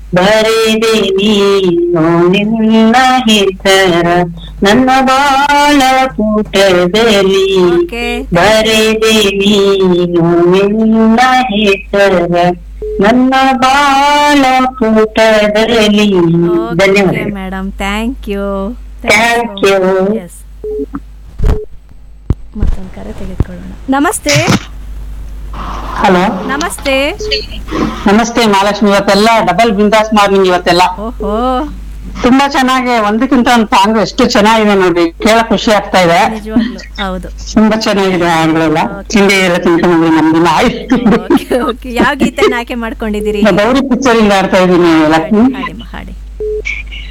ಬರೆದೆ ನೀನು ನಿನ್ನ ಹೆಸರ ನನ್ನ ಬಾಳ ಪುಟದಲ್ಲಿ ಓಕೆ ಬರೆದೆ ನೀನು ನಿನ್ನ ಹೆಸರ ನನ್ನ ಬಾಳ ಪುಟದಲ್ಲಿ ಓಕೆ ಧನ್ಯವಾದ madam thank you Thank you. Yes ಮತ್ತೊಂದು ಕರೆ ತೆಗೆದುಕೊಳ್ಳೋಣ ನಮಸ್ತೆ ಹಲೋ ನಮಸ್ತೆ ನಮಸ್ತೆ ಮಹಾಲಕ್ಷ್ಮಿ ಇವತ್ತೆಲ್ಲ ಡಬಲ್ ಬಿಂದಾಸ್ ಮಾರ್ನಿಂಗ್ ಇವತ್ತೆಲ್ಲ ಓಹೋ ತುಂಬಾ ಚೆನ್ನಾಗಿ ಒಂದಕ್ಕಿಂತ ಒಂದು ಸಾಂಗ್ ಎಷ್ಟು ಚೆನ್ನಾಗಿದೆ ನೋಡಿ ಕೇಳ ಖುಷಿ ಆಗ್ತಾ ಇದೆ ನಿಜವಾಗ್ಲು ಹೌದು ತುಂಬಾ ಚೆನ್ನಾಗಿದೆ ಹಾಡುಗಳೆಲ್ಲ ತಿಂಡಿ ಎಲ್ಲ ತಿನ್ಕೊಂಡು ನಮ್ದಿನ ಆಯ್ತು ಓಕೆ ಓಕೆ ಯಾವ ಗೀತೆನ ಆಯ್ಕೆ ಮಾಡ್ಕೊಂಡಿದ್ದೀರಿ ಗೌರಿ ಪಿಕ್ಚರ್ ಇಂದ ಆಡ್ತಾ ಇದ್ದೀನಿ ಲಕ್ಷ್ಮಿ ಹಾಡಿ ಹಾಡಿ